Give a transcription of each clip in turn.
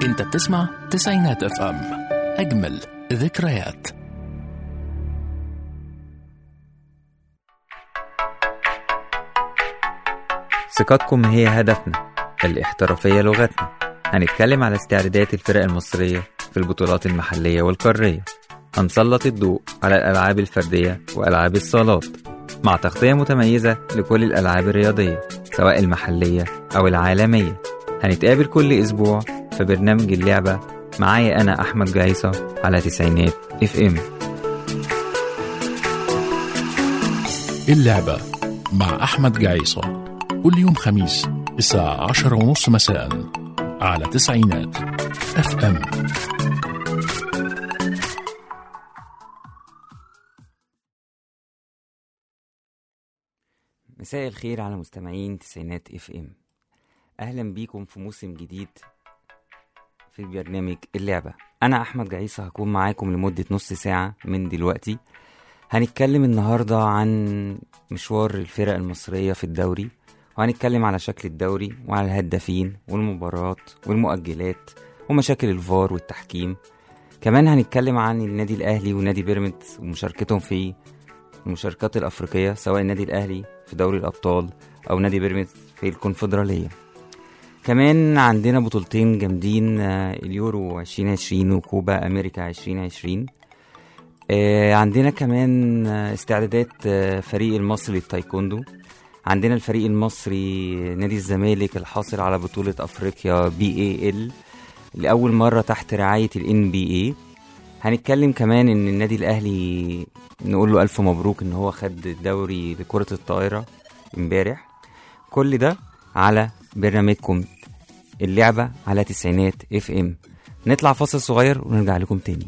انت بتسمع تسعينات اف ام اجمل ذكريات ثقتكم هي هدفنا الاحترافية لغتنا هنتكلم على استعدادات الفرق المصرية في البطولات المحلية والقارية هنسلط الضوء على الألعاب الفردية وألعاب الصالات مع تغطية متميزة لكل الألعاب الرياضية سواء المحلية أو العالمية هنتقابل كل أسبوع في برنامج اللعبة معايا أنا أحمد جايصة على تسعينات اف ام اللعبة مع أحمد جعيصة كل يوم خميس الساعة عشرة ونص مساء على تسعينات اف ام مساء الخير على مستمعين تسعينات اف ام اهلا بيكم في موسم جديد في برنامج اللعبة انا احمد جعيصة هكون معاكم لمدة نص ساعة من دلوقتي هنتكلم النهاردة عن مشوار الفرق المصرية في الدوري وهنتكلم على شكل الدوري وعلى الهدافين والمباريات والمؤجلات ومشاكل الفار والتحكيم كمان هنتكلم عن النادي الاهلي ونادي بيراميدز ومشاركتهم في المشاركات الافريقيه سواء النادي الاهلي في دوري الابطال او نادي بيراميدز في الكونفدراليه كمان عندنا بطولتين جامدين آه، اليورو 2020 وكوبا امريكا 2020 آه، عندنا كمان آه، استعدادات آه، فريق المصري للتايكوندو عندنا الفريق المصري نادي الزمالك الحاصل على بطولة أفريقيا بي اي ال لأول مرة تحت رعاية الان بي اي هنتكلم كمان ان النادي الاهلي نقول له الف مبروك ان هو خد الدوري لكرة الطائرة امبارح كل ده على برنامجكم اللعبة على تسعينات اف ام نطلع فاصل صغير ونرجع لكم تاني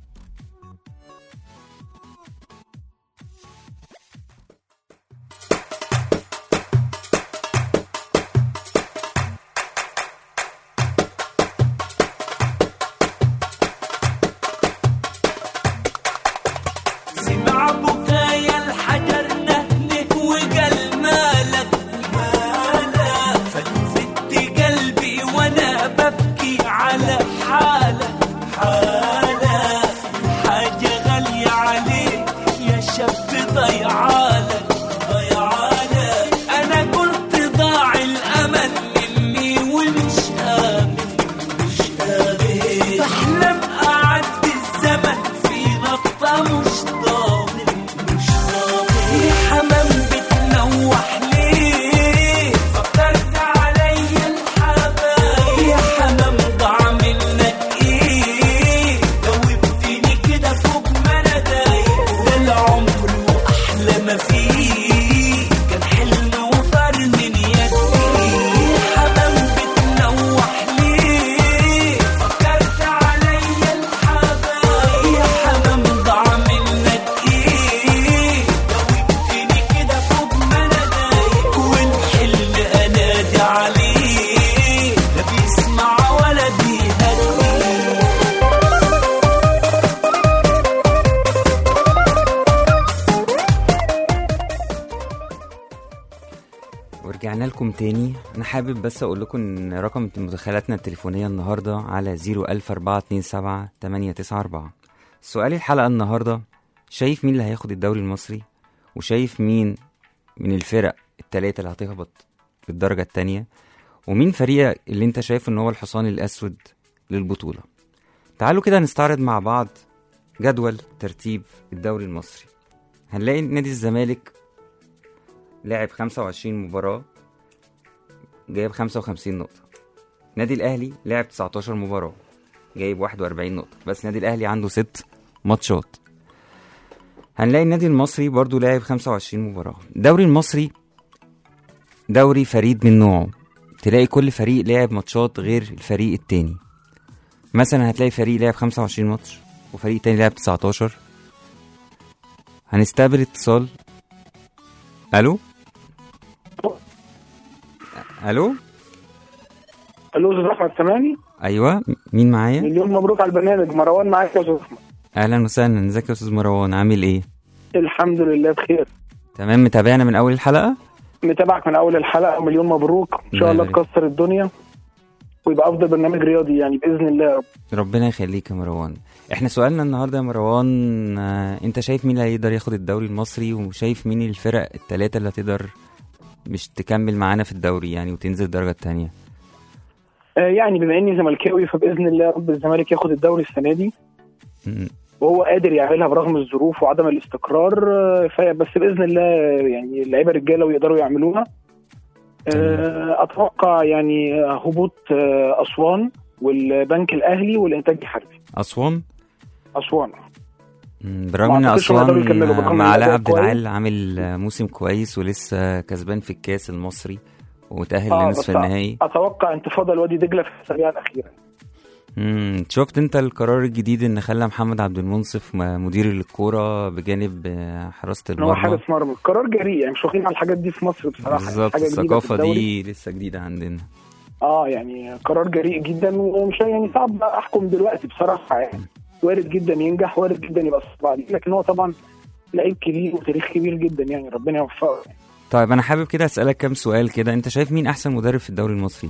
سمع بكايا الحجر نهلك وقال مالك مالك فلفت قلبي وانا ببكي على حالك حالك حاجة غالية عليك يا شاب ضيعالك ضيعالك انا قلت ضاع الامل مني ومش امن مش قادر بحلم أعدي الزمن في نقطة مش ضامن مش ضامن يا حمام بتنوح ليه فكرت عليا الحبايب يا حمام ضاع منك ايه جاوبتني كده فوق ما انا دايق ده العمر واحلى ما فيه كان حلم وطار من يدي يا حمام بتنوح ليه فكرت عليا الحبايب يا حمام ضاع منك ايه جاوبتني كده فوق ما انا دايق والحلم انادي عليه لا بيسمع ولا بيهدي ورجعنا لكم تاني انا حابب بس اقول لكم ان رقم مداخلاتنا التليفونيه النهارده على 00427 سؤال الحلقه النهارده شايف مين اللي هياخد الدوري المصري وشايف مين من الفرق التلاتة اللي هتهبط في الدرجة التانية ومين فريق اللي انت شايف ان هو الحصان الاسود للبطولة تعالوا كده نستعرض مع بعض جدول ترتيب الدوري المصري هنلاقي نادي الزمالك لعب 25 مباراة جايب 55 نقطة نادي الأهلي لعب 19 مباراة جايب 41 نقطة بس نادي الأهلي عنده ست ماتشات هنلاقي النادي المصري برضو لعب 25 مباراة الدوري المصري دوري فريد من نوعه تلاقي كل فريق لعب ماتشات غير الفريق التاني مثلا هتلاقي فريق لعب 25 ماتش وفريق تاني لعب 19 هنستقبل اتصال الو الو الو استاذ احمد سامعني ايوه م- مين معايا مليون مبروك على البرنامج مروان معاك يا استاذ احمد اهلا وسهلا ازيك يا استاذ مروان عامل ايه الحمد لله بخير تمام متابعنا من اول الحلقه متابعك من اول الحلقه ومليون مبروك ان الله شاء الله يبارك. تكسر الدنيا ويبقى افضل برنامج رياضي يعني باذن الله يا رب ربنا يخليك يا مروان احنا سؤالنا النهارده يا مروان آه، انت شايف مين اللي هيقدر ياخد الدوري المصري وشايف مين الفرق الثلاثه اللي هتقدر مش تكمل معانا في الدوري يعني وتنزل الدرجه الثانيه آه، يعني بما اني زملكاوي فباذن الله يا رب الزمالك ياخد الدوري السنه دي وهو قادر يعملها برغم الظروف وعدم الاستقرار آه، في- بس باذن الله يعني اللعيبه رجاله ويقدروا يعملوها آه، اتوقع يعني آه، هبوط آه، اسوان والبنك الاهلي والانتاج الحربي اسوان اسوان مم، برغم ان ما أعتقدش هم يقدروا اسوان يكملوا آه، بالرغم مع من علاء الأداء عبد كويس. العال عامل آه، موسم كويس ولسه كسبان في الكاس المصري وتأهل آه، لنصف بس النهائي اتوقع انتفاضه الوادي دجله في الاسابيع الاخيره مم، شفت انت القرار الجديد ان خلى محمد عبد المنصف م- مدير للكوره بجانب آه، حراسه ان هو المرمى حارس مرمى قرار جريء يعني مش واخدين على الحاجات دي في مصر بصراحه بالظبط حاجة جديدة في الثقافه الدوري. دي لسه جديده عندنا اه يعني قرار جريء جدا ومش يعني صعب بقى احكم دلوقتي بصراحه يعني وارد جدا ينجح وارد جدا يبقى صعب عليه لكن هو طبعا لعيب كبير وتاريخ كبير جدا يعني ربنا يوفقه يعني. طيب انا حابب كده اسالك كام سؤال كده انت شايف مين احسن مدرب في الدوري المصري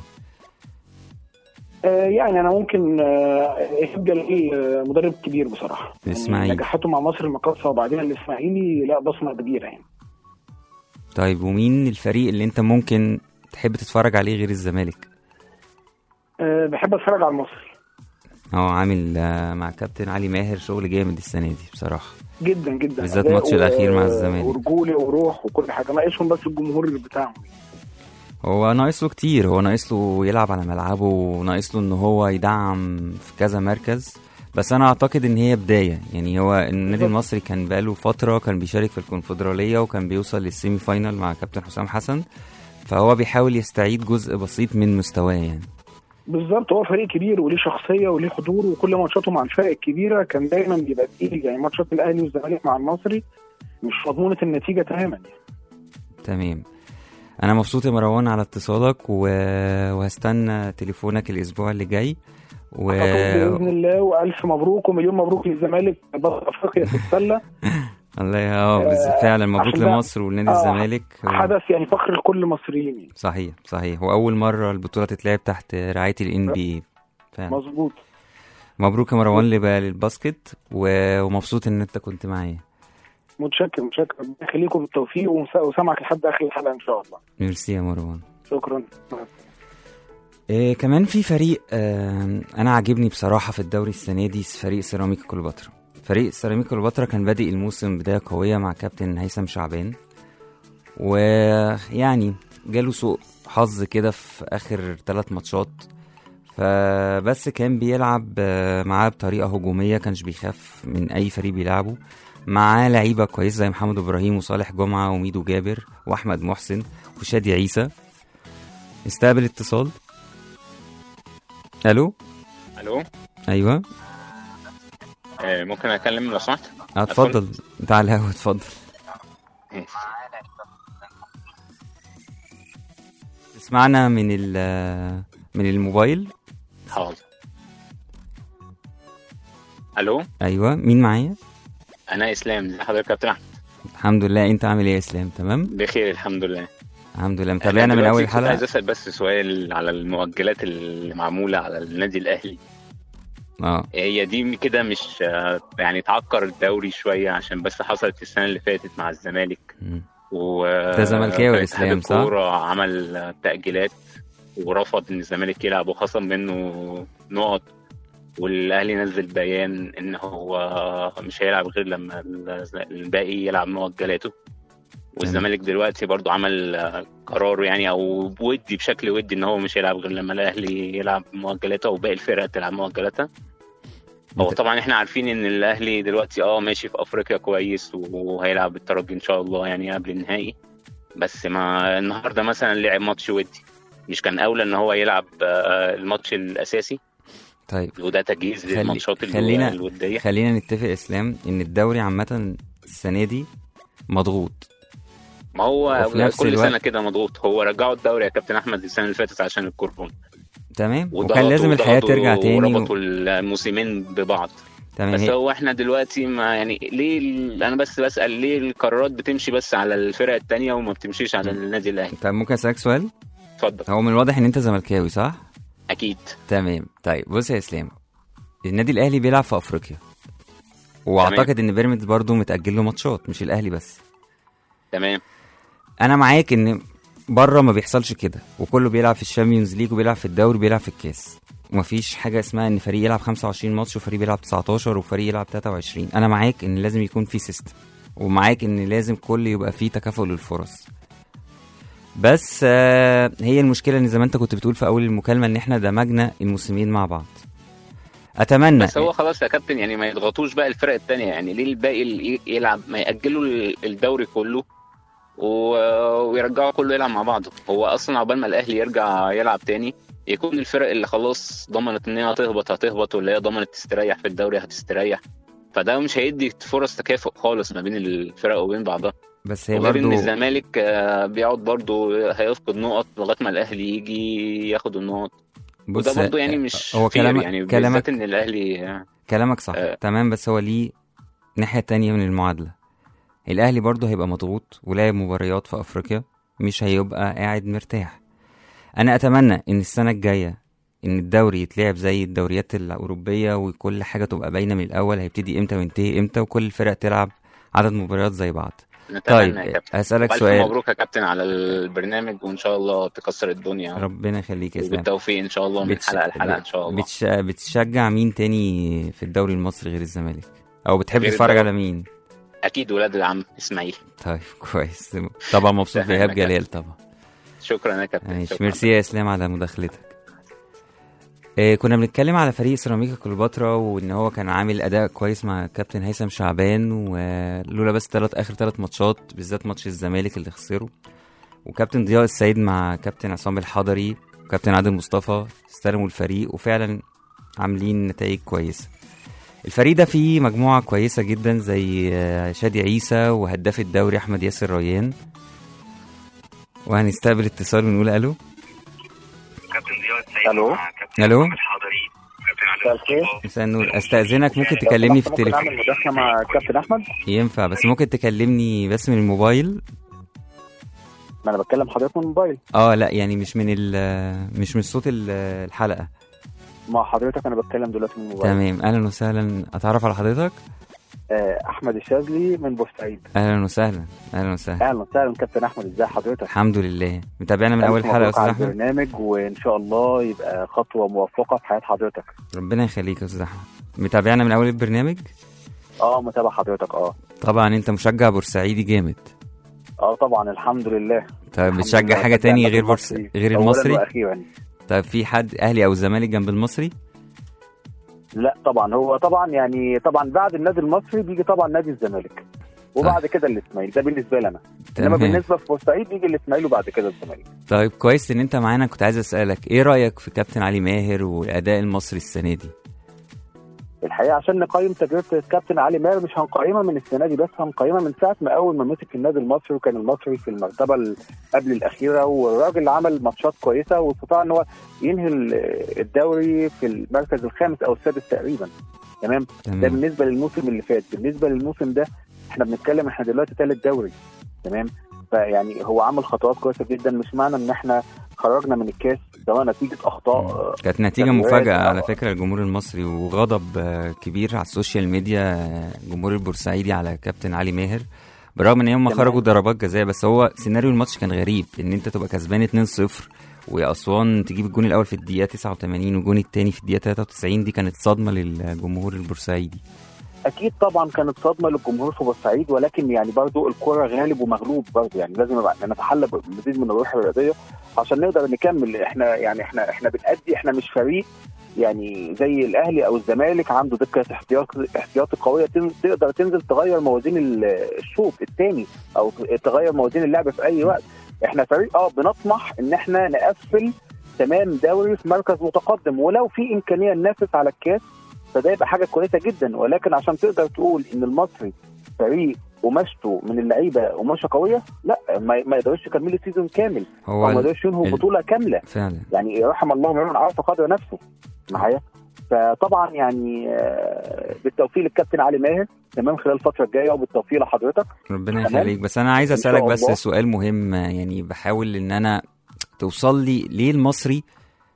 آه يعني انا ممكن آه ايهاب جلال آه، مدرب كبير بصراحه الإسماعيلي. يعني نجاحاته مع مصر المقاصه وبعدين الاسماعيلي لا بصمه كبيره يعني طيب ومين الفريق اللي انت ممكن تحب تتفرج عليه غير الزمالك آه بحب اتفرج على المصري هو عامل آه، مع كابتن علي ماهر شغل جامد السنه دي بصراحه جدا جدا بالذات أداء الماتش و- الأخير مع الزمالك. ورجوله وروح وكل حاجه ناقصهم بس الجمهور بتاعهم هو ناقص له كتير هو ناقص له يلعب على ملعبه وناقص له ان هو يدعم في كذا مركز بس انا اعتقد ان هي بدايه يعني هو النادي بالظبط. المصري كان بقاله فتره كان بيشارك في الكونفدراليه وكان بيوصل للسيمي فاينال مع كابتن حسام حسن فهو بيحاول يستعيد جزء بسيط من مستواه يعني بالظبط هو فريق كبير وليه شخصيه وليه حضور وكل ماتشاته مع الفرق الكبيره كان دايما بيبقى تقيل يعني ماتشات الاهلي والزمالك مع المصري مش مضمونه النتيجه تماما يعني. تمام انا مبسوط يا مروان على اتصالك و... وهستنى تليفونك الاسبوع اللي جاي و... باذن الله والف مبروك ومليون مبروك للزمالك بطل افريقيا في السله الله ي- اه بس آه، فعلا مبروك عشان ده- لمصر ولنادي آه، الزمالك حدث يعني فخر لكل المصريين يعني. صحيح صحيح واول مره البطوله تتلعب تحت رعايه الان بي فعلا مظبوط مبروك يا مروان لب- للباسكت و- ومبسوط ان انت كنت معايا متشكر متشكر ربنا يخليكم بالتوفيق ومس- وسامعك لحد اخر الحلقه ان شاء الله ميرسي يا مروان شكرا إيه كمان في فريق آه انا عاجبني بصراحه في الدوري السنه دي فريق سيراميكا كليوباترا فريق سيراميكا كليوباترا كان بادئ الموسم بدايه قويه مع كابتن هيثم شعبان ويعني جاله سوء حظ كده في اخر ثلاث ماتشات فبس كان بيلعب آه، معاه بطريقه هجوميه كانش بيخاف من اي فريق بيلعبه معاه لعيبه كويسه زي محمد ابراهيم وصالح جمعه وميدو جابر واحمد محسن وشادي عيسى استقبل اتصال الو الو ايوه آه، ممكن اتكلم لو سمحت اه اتفضل انت على الهوا اتفضل ماشي. تسمعنا من ال من الموبايل حاضر الو ايوه مين معايا انا اسلام ازي حضرتك يا كابتن احمد الحمد لله انت عامل ايه يا اسلام تمام بخير الحمد لله الحمد لله أنا متابعنا من دلوقتي اول كنت عايز حلقه اسال بس سؤال على المؤجلات اللي معموله على النادي الاهلي اه هي دي كده مش آه، يعني تعكر الدوري شويه عشان بس حصلت السنه اللي فاتت مع الزمالك مم. و ده زملكاوي يا اتحاد إسلام، صح؟ الكوره عمل آه، تاجيلات ورفض ان الزمالك يلعب وخصم منه نقط والاهلي نزل بيان ان هو مش هيلعب غير لما ال- الباقي يلعب مؤجلاته والزمالك دلوقتي برضو عمل آه، قراره يعني او بودي بشكل ودي ان هو مش هيلعب غير لما الاهلي يلعب مؤجلاته وباقي الفرق تلعب مؤجلاتها هو انت- طبعا احنا عارفين ان الاهلي دلوقتي اه ماشي في افريقيا كويس وهيلعب الترجي ان شاء الله يعني قبل النهائي بس ما النهارده مثلا لعب ماتش ودي مش كان اولى ان هو يلعب آه، الماتش الاساسي طيب وده تجهيز خلي- للماتشات الو- خلينا- الوديه خلينا نتفق يا اسلام ان الدوري عامه السنه دي مضغوط ما هو وفي نفس كل الوقت- سنه كده مضغوط هو رجعوا الدوري يا كابتن احمد السنه اللي فاتت عشان الكورونا تمام وكان وضغطوا- لازم الحياه وضغطوا ترجع تاني و... وربطوا الموسمين ببعض تمام بس هي... هو احنا دلوقتي ما يعني ليه ال- انا بس بسال ليه القرارات بتمشي بس على الفرق التانية وما بتمشيش على النادي الاهلي طب ممكن اسالك سؤال اتفضل هو من الواضح ان انت زملكاوي صح اكيد تمام طيب بص يا اسلام النادي الاهلي بيلعب في افريقيا واعتقد ان بيراميدز برضو متاجل له ماتشات مش الاهلي بس تمام انا معاك ان بره ما بيحصلش كده وكله بيلعب في الشامبيونز ليج وبيلعب في الدوري وبيلعب في الكاس ومفيش حاجه اسمها ان فريق يلعب 25 ماتش وفريق بيلعب 19 وفريق يلعب 23 انا معاك ان لازم يكون في سيستم ومعاك ان لازم كل يبقى فيه تكافؤ للفرص بس آه، هي المشكله ان زي ما انت كنت بتقول في اول المكالمه ان احنا دمجنا الموسمين مع بعض اتمنى بس هو خلاص يا كابتن يعني ما يضغطوش بقى الفرق التانية يعني ليه الباقي اللي يلعب ما يأجلوا ال- الدوري كله و- ويرجعوا كله يلعب مع بعضه هو اصلا عقبال ما الاهلي يرجع يلعب تاني يكون الفرق اللي خلاص ضمنت ان هي هتهبط هتهبط واللي هي ضمنت تستريح في الدوري هتستريح فده مش هيدي فرص تكافؤ خالص ما بين الفرق وبين بعضها بس هي وغير ان برضو الزمالك آه، بيقعد برضه هيفقد نقط لغايه ما الاهلي يجي ياخد النقط بص وده برضه يعني مش هو fair كلامك يعني كلامك بالذات ان الاهلي آه، كلامك صح آه. تمام بس هو ليه ناحية تانية من المعادلة الأهلي برضه هيبقى مضغوط ولاعب مباريات في أفريقيا مش هيبقى قاعد مرتاح أنا أتمنى إن السنة الجاية إن الدوري يتلعب زي الدوريات الأوروبية وكل حاجة تبقى باينة من الأول هيبتدي إمتى وينتهي إمتى وكل الفرق تلعب عدد مباريات زي بعض نتمنى طيب يا كابتن هسألك والف سؤال مبروك يا كابتن على البرنامج وان شاء الله تكسر الدنيا ربنا يخليك يا إسلام وبالتوفيق ان شاء الله من بتش- حلقه لحلقه ان شاء الله بتش... بتشجع مين تاني في الدوري المصري غير الزمالك أو بتحب غير تتفرج الدوري. على مين اكيد ولاد العم اسماعيل طيب كويس طبعا مبسوط تمام بإيهاب يا كابتن. جلال طبعا شكرا يا كابتن ماشي شكراً. ميرسي يا اسلام على مداخلتك إيه كنا بنتكلم على فريق سيراميكا كليوباترا وان هو كان عامل اداء كويس مع كابتن هيثم شعبان ولولا بس ثلاث اخر ثلاث ماتشات بالذات ماتش الزمالك اللي خسره وكابتن ضياء السيد مع كابتن عصام الحضري وكابتن عادل مصطفى استلموا الفريق وفعلا عاملين نتائج كويسه الفريق ده فيه مجموعه كويسه جدا زي آه، شادي عيسى وهداف الدوري احمد ياسر ريان وهنستقبل اتصال ونقول الو الو الو مساء الخير مساء النور استاذنك ممكن تكلمني في ممكن التليفون اعمل مداخله مع كابتن احمد ينفع بس ممكن تكلمني بس من الموبايل ما انا بتكلم حضرتك من الموبايل اه لا يعني مش من ال مش من صوت ال- الحلقه مع حضرتك انا بتكلم دلوقتي من الموبايل تمام اهلا وسهلا اتعرف على حضرتك آه احمد الشاذلي من بورسعيد اهلا وسهلا اهلا وسهلا اهلا وسهلا كابتن احمد ازي حضرتك الحمد لله متابعنا من اول ألف حلقه يا مبروك استاذ على احمد البرنامج وان شاء الله يبقى خطوه موفقه في حياه حضرتك ربنا يخليك يا استاذ احمد متابعنا من اول البرنامج اه متابع حضرتك اه طبعا انت مشجع بورسعيدي جامد اه طبعا الحمد لله طيب الحمد بتشجع لله. حاجه بشجع تاني النادي غير بورس... المصري غير أولاً المصري واخيرا طيب في حد اهلي او زمالك جنب المصري لا طبعا هو طبعا يعني طبعا بعد النادي المصري بيجي طبعا نادي الزمالك وبعد كده الاسماعيلي ده بالنسبه لي انا انما تمام بالنسبه في بورسعيد بيجي الاسماعيلي وبعد كده الزمالك طيب كويس ان انت معانا كنت عايز اسالك ايه رايك في كابتن علي ماهر والاداء المصري السنه دي الحقيقه عشان نقيم تجربه الكابتن علي ماهر مش هنقيمها من السنه دي بس هنقيمها من ساعه ما اول ما مسك النادي المصري وكان المصري في المرتبه ال- قبل الاخيره والراجل عمل ماتشات كويسه واستطاع ان هو ينهي ال- الدوري في المركز الخامس او السادس تقريبا تمام ده تمام بالنسبه للموسم اللي فات بالنسبه للموسم ده احنا بنتكلم احنا دلوقتي ثالث دوري تمام فيعني هو عمل خطوات كويسه جدا مش معنى ان احنا خرجنا من الكاس سواء نتيجه اخطاء آه، كانت نتيجة تغييرات مفاجأة أو- على فكرة الجمهور المصري وغضب آه، كبير على السوشيال ميديا آه، الجمهور البورسعيدي على كابتن علي ماهر برغم ان هم تمام. خرجوا ضربات جزاء بس هو سيناريو الماتش كان غريب ان انت تبقى كسبان 2-0 واسوان تجيب الجون الاول في الدقيقة 89 والجون الثاني في الدقيقة 93 دي كانت صدمة للجمهور البورسعيدي اكيد طبعا كانت صدمه للجمهور في بورسعيد ولكن يعني برضو الكره غالب ومغلوب برضو يعني لازم يبقى نتحلى بمزيد من الروح الرياضيه عشان نقدر نكمل احنا يعني احنا احنا بنأدي احنا مش فريق يعني زي الاهلي او الزمالك عنده دكه احتياط احتياطي قويه تن- تقدر تنزل تغير موازين ال- الشوط الثاني او تغير موازين اللعب في اي وقت احنا فريق اه بنطمح ان احنا نقفل تمام دوري في مركز متقدم ولو في امكانيه ننافس على الكاس فده يبقى حاجه كويسه جدا ولكن عشان تقدر تقول ان المصري فريق قماشته من اللعيبه قماشه قويه لا ما, ما يقدرش يكملوا سيزون كامل هو او ما ال- يقدرش ينهوا ال- بطوله كامله فعلا يعني رحم الله من عرف قدر نفسه معايا فطبعا يعني آه، بالتوفيق للكابتن علي ماهر تمام خلال الفتره الجايه وبالتوفيق لحضرتك ربنا تمام. يخليك بس انا عايز إن شاء اسالك بس الله. سؤال مهم يعني بحاول ان انا توصل لي ليه المصري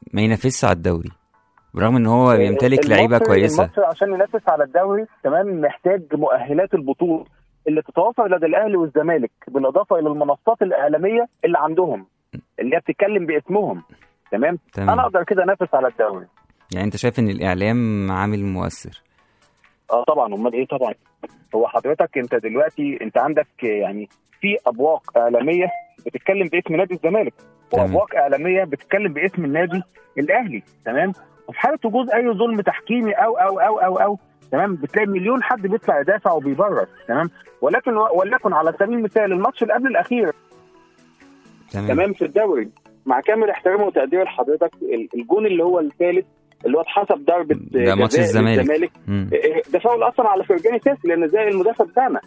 ما ينافسش على الدوري برغم ان هو بيمتلك لعيبه المصري- كويسه المصري عشان ينافس على الدوري تمام محتاج مؤهلات البطوله اللي تتوفر لدى الاهلي والزمالك بالاضافه الى المنصات الاعلاميه اللي عندهم اللي هي بتتكلم باسمهم تمام تمام. انا اقدر كده انافس على الدوري يعني انت شايف ان الاعلام عامل مؤثر اه طبعا امال ايه طبعا هو حضرتك انت دلوقتي انت عندك يعني في ابواق اعلاميه بتتكلم باسم نادي الزمالك تمام. وابواق اعلاميه بتتكلم باسم النادي الاهلي تمام وفي حاله وجود اي ظلم تحكيمي او او او او او تمام بتلاقي مليون حد بيطلع يدافع وبيبرر تمام ولكن ولكن على سبيل المثال الماتش اللي قبل الاخير تمام تمام في الدوري مع كامل احترامي وتقدير لحضرتك ال- الجون اللي هو الثالث اللي هو اتحسب ضربه ده ماتش جزاء الزمالك. للزمالك مم. ده فاول اصلا على فرجاني ساسي لان زي المدافع بتاعنا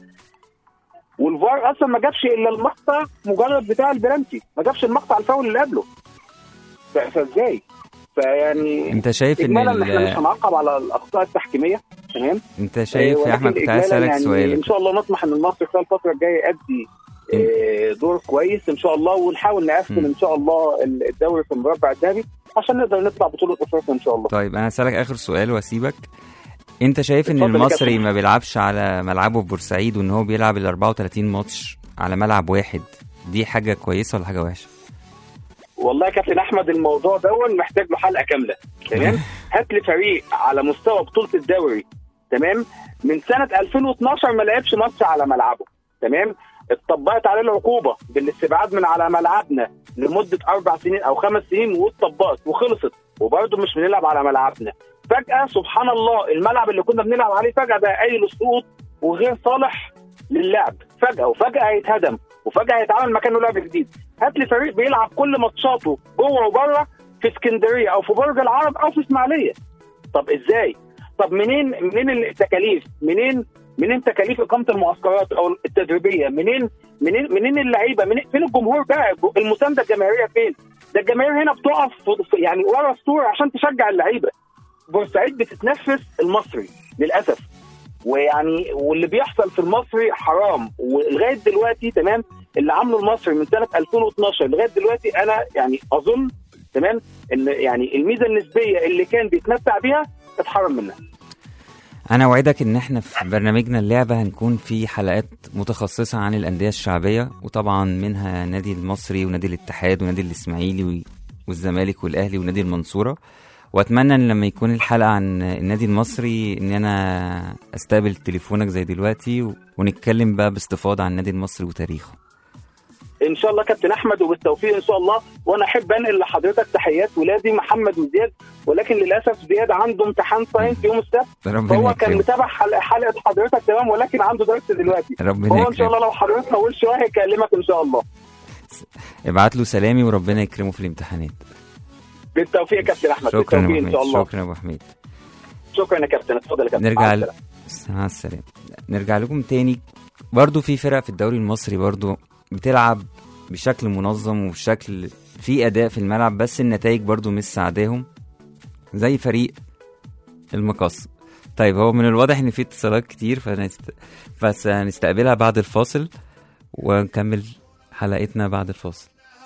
والفار اصلا ما جابش الا المقطع مجرد بتاع البلانتي ما جابش المقطع الفاول اللي قبله ف- فازاي فيعني انت شايف ان اجمالا ان احنا مش ال... هنعقب على الاخطاء التحكيميه تمام انت شايف آه، يا احمد ولكن كنت عايز إجمالاً اسالك يعني سؤال ان شاء الله نطمح ان المصري خلال الفتره الجايه يؤدي آه، دور كويس ان شاء الله ونحاول نقفل م. ان شاء الله الدوري في المربع الذهبي عشان نقدر نطلع بطوله افريقيا ان شاء الله طيب انا هسالك اخر سؤال واسيبك انت شايف ان اتفضل يا المصري كابتن. ما بيلعبش على ملعبه في بورسعيد وان هو بيلعب ال 34 ماتش على ملعب واحد دي حاجه كويسه ولا حاجه وحشه والله يا كابتن احمد الموضوع دون محتاج له حلقه كامله تمام هات لي فريق على مستوى بطوله الدوري تمام من سنه 2012 ما لعبش ماتش على ملعبه تمام اتطبقت عليه العقوبه بالاستبعاد من على ملعبنا لمده اربع سنين او خمس سنين واتطبقت وخلصت وبرضه مش بنلعب على ملعبنا فجاه سبحان الله الملعب اللي كنا بنلعب عليه فجاه بقى قايل السقوط وغير صالح للعب فجاه وفجاه هيتهدم وفجاه هيتعمل مكانه لعب جديد هات لي فريق بيلعب كل ماتشاته جوه وبره في اسكندريه او في برج العرب او في اسماعيليه طب ازاي طب منين منين التكاليف منين منين تكاليف اقامه المعسكرات او التدريبيه منين منين منين اللعيبه منين فين الجمهور بقى المسانده الجماهيريه فين ده الجماهير هنا بتقف في- يعني ورا السور عشان تشجع اللعيبه بورسعيد بتتنفس المصري للاسف ويعني واللي بيحصل في المصري حرام ولغايه دلوقتي تمام اللي عامله المصري من سنه 2012 لغايه دلوقتي انا يعني اظن تمام ان يعني الميزه النسبيه اللي كان بيتمتع بيها اتحرم منها انا اوعدك ان احنا في برنامجنا اللعبه هنكون في حلقات متخصصه عن الانديه الشعبيه وطبعا منها نادي المصري ونادي الاتحاد ونادي الاسماعيلي و- والزمالك والاهلي ونادي المنصوره واتمنى ان لما يكون الحلقه عن النادي المصري ان انا استقبل تليفونك زي دلوقتي و- ونتكلم بقى باستفاضه عن النادي المصري وتاريخه ان شاء الله كابتن احمد وبالتوفيق ان شاء الله وانا احب انقل لحضرتك تحيات ولادي محمد وزياد ولكن للاسف زياد عنده امتحان ساينس يوم السبت ربنا فهو كان يكرمك متابع حلقه, حلقة حضرتك تمام ولكن عنده درس دلوقتي ربنا فهو ان شاء يكرمك الله لو حضرتك طولت شويه هيكلمك ان شاء الله ابعت له سلامي وربنا يكرمه في الامتحانات بالتوفيق يا كابتن احمد شكرا يا بالتوفيق ابو ان شاء حميد الله شكرا يا ابو حميد شكرا يا كابتن اتفضل يا كابتن نرجع مع ل... السلامة. مع السلامة نرجع لكم تاني برضو في فرق في الدوري المصري برضو بتلعب بشكل منظم وبشكل في أداء في الملعب بس النتائج برضو مش ساعداهم زي فريق المقص طيب هو من الواضح ان في اتصالات كتير فنست... بس هنستقبلها بعد الفاصل ونكمل حلقتنا بعد الفاصل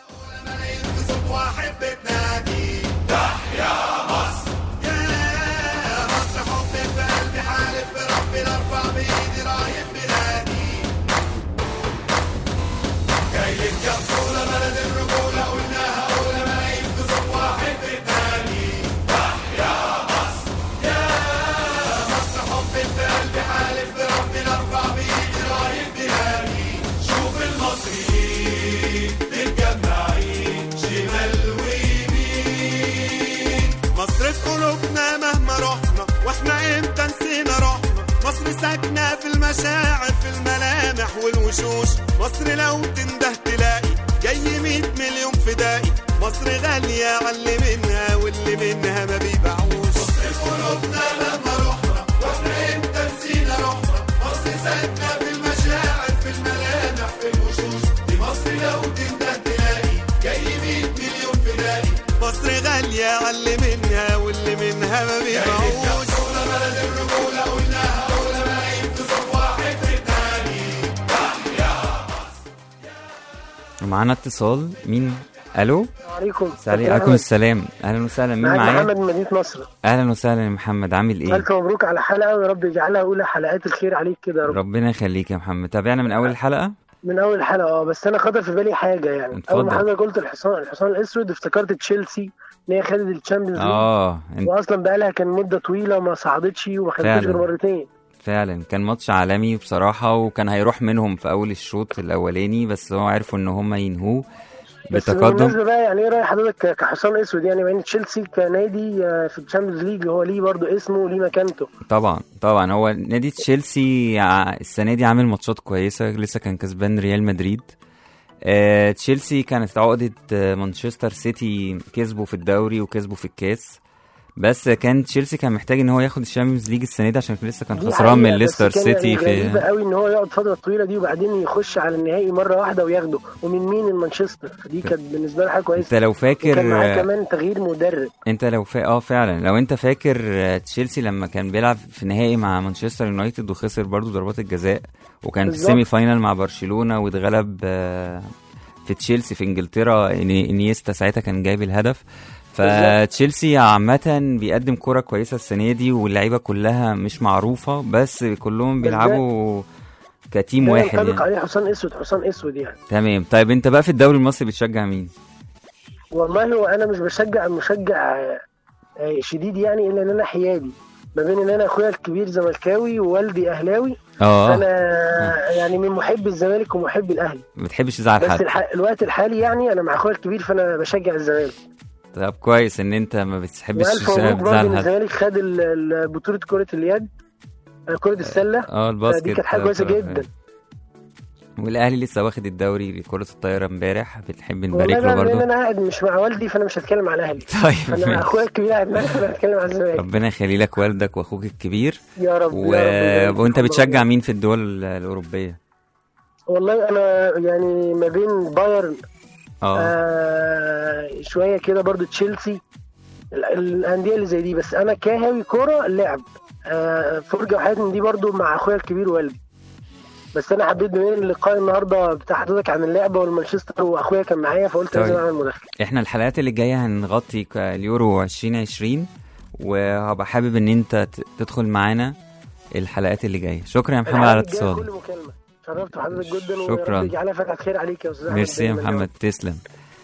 مصر في قلوبنا مهما رحنا واحنا امتى نسينا روحنا مصر ساكنة في المشاعر في الملامح والوشوش مصر لو تنده تلاقي جاي مية مليون فدائي مصر غالية على منها واللي منها ما بيبيعوش مصر في قلوبنا مهما رحنا واحنا امتى نسينا روحنا مصر ساكنة في المشاعر في الملامح في الوشوش دي مصر لو تنده تلاقي جاي مية مليون فدائي مصر غالية على منها واللي منها ما بيبيعوش معانا اتصال مين الو عليكم عليكم السلام اهلا وسهلا مين معاك معايا محمد من مدينه نصر اهلا وسهلا يا محمد عامل ايه الف مبروك على حلقه ويا رب يجعلها اولى حلقات الخير عليك كده يا رب ربنا يخليك يا محمد تابعنا من اول الحلقه من اول حلقه اه بس انا خطر في بالي حاجه يعني اتفضل. اول ما حضرتك قلت الحصان الحصان الاسود افتكرت تشيلسي ان هي خدت الشامبيونز ليج اه انت واصلا بقالها كان مده طويله ما صعدتش وما خدتش فعلا. غير مرتين فعلا كان ماتش عالمي بصراحه وكان هيروح منهم في اول الشوط الاولاني بس هو عرفوا ان هم ينهوه بس بتقدم بالمناسبه بقى يعني ايه راي حضرتك ك- كحصان اسود يعني مع ان تشيلسي كنادي آه، في الشامبيونز ليج هو ليه برضه اسمه وليه مكانته طبعا طبعا هو نادي تشيلسي ع- السنه دي عامل ماتشات كويسه لسه كان كسبان ريال مدريد آه، تشيلسي كانت عقدة آه، مانشستر سيتي كسبوا في الدوري وكسبوا في الكاس بس كان تشيلسي كان محتاج ان هو ياخد الشامبيونز ليج السنه دي عشان لسه كان دي خسران من حقيقة، ليستر بس كان سيتي يعني غريبة في قوي ان هو يقعد فتره طويله دي وبعدين يخش على النهائي مره واحده وياخده ومن مين من مانشستر فدي كانت بالنسبه له حاجه انت كويسه لو فاكر وكان معاه آه، كمان تغيير مدرب انت لو فا... اه فعلا لو انت فاكر آه، تشيلسي لما كان بيلعب في نهائي مع مانشستر يونايتد وخسر برضو ضربات الجزاء وكان في بالظبط. السيمي فاينال مع برشلونة واتغلب آه، في تشيلسي في انجلترا إن- انيستا ساعتها كان جايب الهدف فتشيلسي عامة بيقدم كرة كويسة السنة دي واللعيبة كلها مش معروفة بس كلهم بس ده- بيلعبوا كتيم ده واحد ينطبق يعني عليه حصان اسود حصان اسود يعني تمام طيب انت بقى في الدوري المصري بتشجع مين؟ والله هو انا مش بشجع مشجع آه، شديد يعني الا ان انا حيادي ما بين ان انا اخويا الكبير زملكاوي ووالدي اهلاوي اه انا يعني من محبي الزمالك ومحبي الاهلي ما بتحبش تزعل بس حد الح... الوقت الحالي يعني انا مع اخويا الكبير فانا بشجع الزمالك طب كويس ان انت ما بتحبش والف مبروك برضه تزعل ان حد الزمالك خد ال- ال- بطوله كره اليد آه، كره السله اه الباسكت دي كانت حاجه كويسه بصراحة. جدا والاهلي لسه واخد الدوري لكره الطايره امبارح بنحب والله نبارك له بقى لان برضه انا قاعد مش مع والدي فانا مش هتكلم على الاهلي طيب انا مع ماشي. اخويا الكبير قاعد معايا فانا هتكلم على الزمالك ربنا يخلي لك والدك واخوك الكبير يا رب و... يا رب يبارك وانت فيكم. بتشجع مين في الدول الاوروبيه والله انا يعني ما بين بايرن اه آه شويه كده برضو تشيلسي ال- الانديه اللي زي دي بس انا كهاوي كوره لعب آه فرجه وحياتي من دي برضو مع اخويا الكبير والدي بس انا حبيت بما ان اللقاء النهارده بتاع حضرتك عن اللعبه والمانشستر واخويا كان معايا فقلت طيب. لازم اعمل مداخله احنا الحلقات اللي جايه هنغطي ك- اليورو 2020 وهبقى حابب ان انت ت- تدخل معانا الحلقات اللي جايه شكرا يا محمد على الحلقة الجاية الاتصال كل مكالمه شرفت حضرتك جدا شكراً. ورب يجعلها فتحه خير عليك يا استاذ أحمد ميرسي يا دايماً. محمد تسلم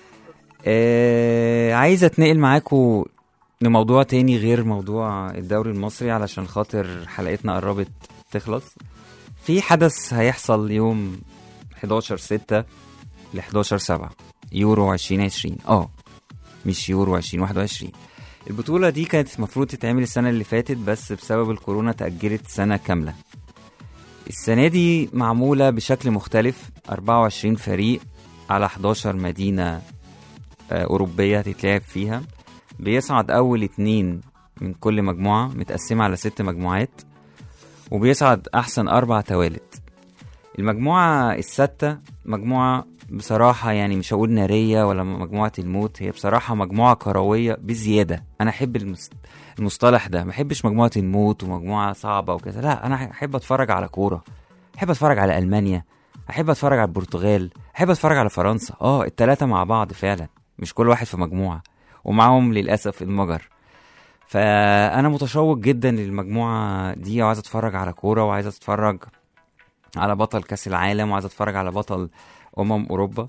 آه عايز اتنقل معاكم لموضوع تاني غير موضوع الدوري المصري علشان خاطر حلقتنا قربت تخلص في حدث هيحصل يوم 11 6 ل 11 7 يورو 2020 اه مش يورو 2021 البطولة دي كانت المفروض تتعمل السنة اللي فاتت بس بسبب الكورونا تأجلت سنة كاملة السنة دي معمولة بشكل مختلف 24 فريق على 11 مدينة آه، أوروبية هتتلعب فيها بيصعد أول اتنين من كل مجموعة متقسمة على ست مجموعات وبيصعد أحسن أربع توالت المجموعة الستة مجموعة بصراحة يعني مش هقول نارية ولا مجموعة الموت هي بصراحة مجموعة كروية بزيادة أنا أحب المس- المصطلح ده ما أحبش مجموعة الموت ومجموعة صعبة وكذا لا أنا أحب أتفرج على كورة أحب أتفرج على ألمانيا أحب أتفرج على البرتغال أحب أتفرج على فرنسا أه التلاتة مع بعض فعلا مش كل واحد في مجموعة ومعاهم للأسف المجر فأنا متشوق جدا للمجموعة دي وعايز أتفرج على كورة وعايز أتفرج على بطل كأس العالم وعايز أتفرج على بطل أمم أوروبا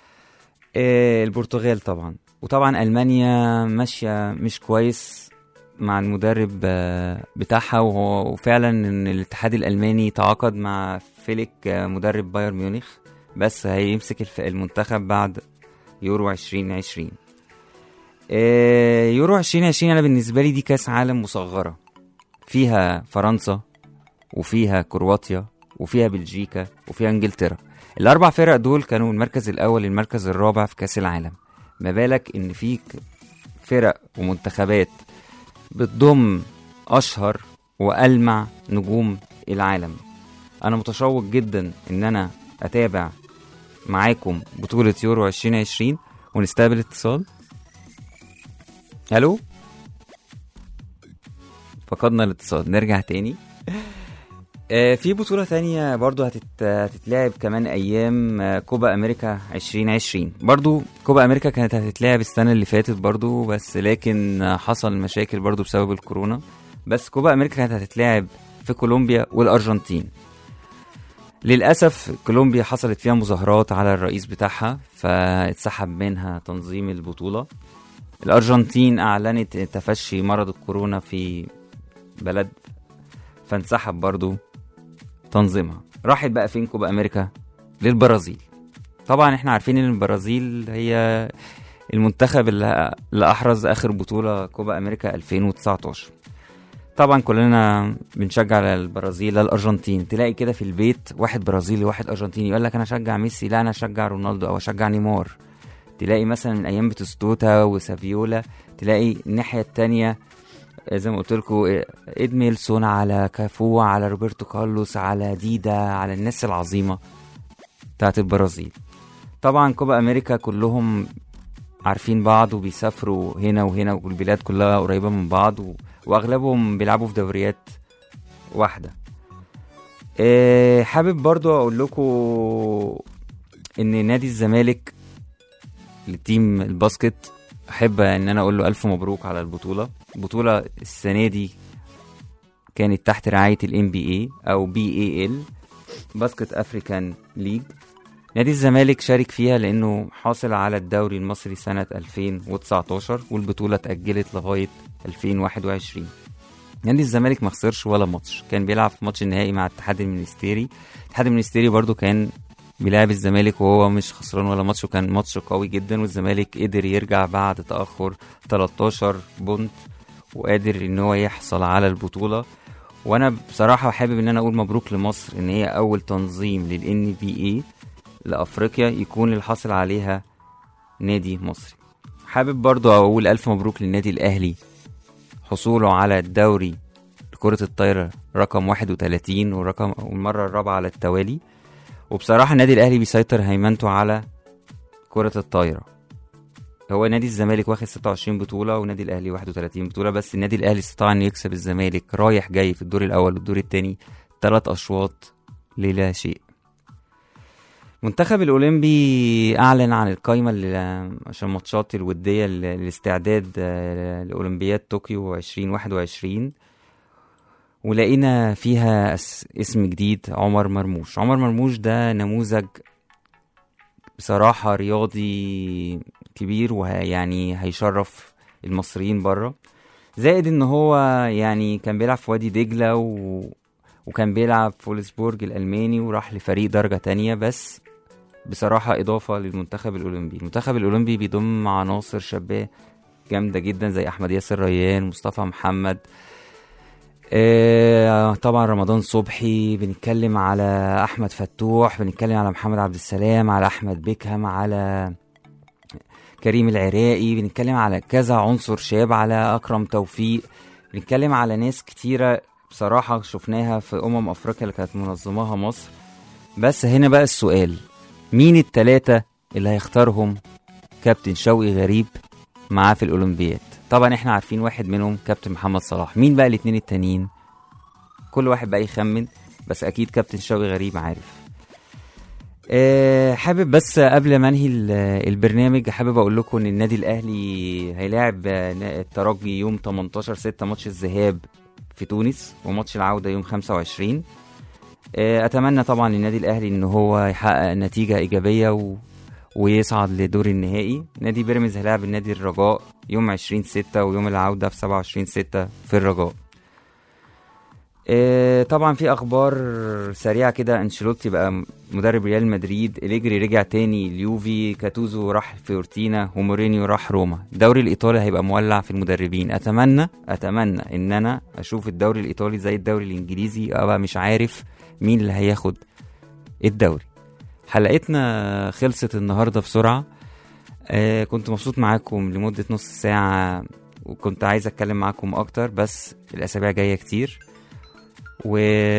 آه، البرتغال طبعا وطبعا ألمانيا ماشية مش كويس مع المدرب آه، بتاعها وهو وفعلا ان الاتحاد الالماني تعاقد مع فيليك آه، مدرب بايرن ميونخ بس هيمسك الف- المنتخب بعد يورو 2020 آه، يورو 2020 انا بالنسبه لي دي كاس عالم مصغره فيها فرنسا وفيها كرواتيا وفيها بلجيكا وفيها انجلترا الاربع فرق دول كانوا من المركز الاول للمركز الرابع في كاس العالم ما بالك ان في ك- فرق ومنتخبات بتضم اشهر والمع نجوم العالم انا متشوق جدا ان انا اتابع معاكم بطولة يورو 2020 ونستقبل اتصال الو فقدنا الاتصال نرجع تاني آه، في بطولة تانية برضو هتت... هتتلعب كمان أيام آه، كوبا أمريكا 2020 برضو كوبا أمريكا كانت هتتلعب السنة اللي فاتت برضو بس لكن آه، حصل مشاكل برضو بسبب الكورونا بس كوبا أمريكا كانت هتتلعب في كولومبيا والأرجنتين للأسف كولومبيا حصلت فيها مظاهرات على الرئيس بتاعها فاتسحب منها تنظيم البطولة الأرجنتين أعلنت تفشي مرض الكورونا في بلد فانسحب برضو تنظيمها راحت بقى فين كوبا امريكا للبرازيل طبعا احنا عارفين ان البرازيل هي المنتخب اللي اللي احرز اخر بطوله كوبا امريكا 2019 طبعا كلنا بنشجع على البرازيل لا الارجنتين تلاقي كده في البيت واحد برازيلي واحد ارجنتيني يقول لك انا اشجع ميسي لا انا اشجع رونالدو او اشجع نيمار تلاقي مثلا من ايام بتستوتا وسافيولا تلاقي الناحيه التانية زي ما قلت لكم ادميلسون على كافو على روبرتو كارلوس على ديدا على الناس العظيمه بتاعت البرازيل طبعا كوبا امريكا كلهم عارفين بعض وبيسافروا هنا وهنا والبلاد كلها قريبه من بعض و... واغلبهم بيلعبوا في دوريات واحده إيه حابب برضو اقول لكم ان نادي الزمالك لتيم الباسكت احب ان انا اقول له الف مبروك على البطوله البطوله السنه دي كانت تحت رعايه الام بي اي او بي اي ال باسكت افريكان ليج نادي الزمالك شارك فيها لانه حاصل على الدوري المصري سنه 2019 والبطوله اتاجلت لغايه 2021 نادي الزمالك ما خسرش ولا ماتش كان بيلعب في ماتش النهائي مع الاتحاد المنستيري الاتحاد المنستيري برضو كان بيلعب الزمالك وهو مش خسران ولا ماتش وكان ماتش قوي جدا والزمالك قدر يرجع بعد تأخر 13 بونت وقادر ان هو يحصل على البطولة وانا بصراحة حابب ان انا اقول مبروك لمصر ان هي اول تنظيم للان بي اي لافريقيا يكون اللي حاصل عليها نادي مصري حابب برضو اقول الف مبروك للنادي الاهلي حصوله على الدوري لكرة الطايرة رقم 31 ورقم والمرة الرابعة على التوالي وبصراحة النادي الأهلي بيسيطر هيمنته على كرة الطايرة هو نادي الزمالك واخد 26 بطولة ونادي الأهلي 31 بطولة بس النادي الأهلي استطاع إنه يكسب الزمالك رايح جاي في الدور الأول والدور التاني تلات أشواط للا شيء المنتخب الأولمبي أعلن عن القائمة اللي- عشان الماتشات الودية ل- للاستعداد آه، لأولمبياد طوكيو 2021 ولقينا فيها أس- اسم جديد عمر مرموش عمر مرموش ده نموذج بصراحة رياضي كبير ويعني هيشرف المصريين بره زائد ان هو يعني كان بيلعب في وادي دجلة و... وكان بيلعب في فولسبورج الألماني وراح لفريق درجة تانية بس بصراحة إضافة للمنتخب الأولمبي المنتخب الأولمبي بيضم عناصر شابة جامدة جدا زي أحمد ياسر ريان مصطفى محمد آه، طبعا رمضان صبحي بنتكلم على احمد فتوح بنتكلم على محمد عبد السلام على احمد بيكهام على كريم العراقي بنتكلم على كذا عنصر شاب على اكرم توفيق بنتكلم على ناس كتيره بصراحه شفناها في امم افريقيا اللي كانت منظماها مصر بس هنا بقى السؤال مين التلاتة اللي هيختارهم كابتن شوقي غريب معاه في الاولمبياد طبعا احنا عارفين واحد منهم كابتن محمد صلاح مين بقى الاتنين التانيين كل واحد بقى يخمن بس اكيد كابتن شوقي غريب عارف أه حابب بس قبل ما انهي ال- البرنامج حابب اقول لكم ان النادي الاهلي هيلاعب آه، الترجي يوم 18 6 ماتش الذهاب في تونس وماتش العوده يوم 25 آه، اتمنى طبعا للنادي الاهلي ان هو يحقق نتيجه ايجابيه و... ويصعد لدور النهائي نادي بيراميدز هيلاعب النادي الرجاء يوم 20 6 ويوم العودة في 27 6 في الرجاء آه، طبعا في اخبار سريعه كده انشيلوتي بقى مدرب ريال مدريد اليجري رجع تاني اليوفي كاتوزو راح فيورتينا ومورينيو راح روما الدوري الايطالي هيبقى مولع في المدربين اتمنى اتمنى ان انا اشوف الدوري الايطالي زي الدوري الانجليزي ابقى مش عارف مين اللي هياخد الدوري حلقتنا خلصت النهارده بسرعه آه كنت مبسوط معاكم لمده نص ساعه وكنت عايز اتكلم معاكم اكتر بس الاسابيع جايه كتير و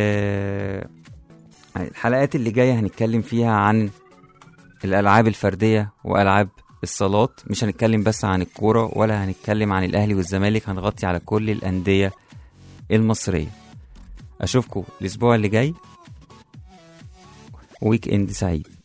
الحلقات اللي جايه هنتكلم فيها عن الالعاب الفرديه والعاب الصالات مش هنتكلم بس عن الكوره ولا هنتكلم عن الاهلي والزمالك هنغطي على كل الانديه المصريه اشوفكم الاسبوع اللي جاي ويك اند سعيد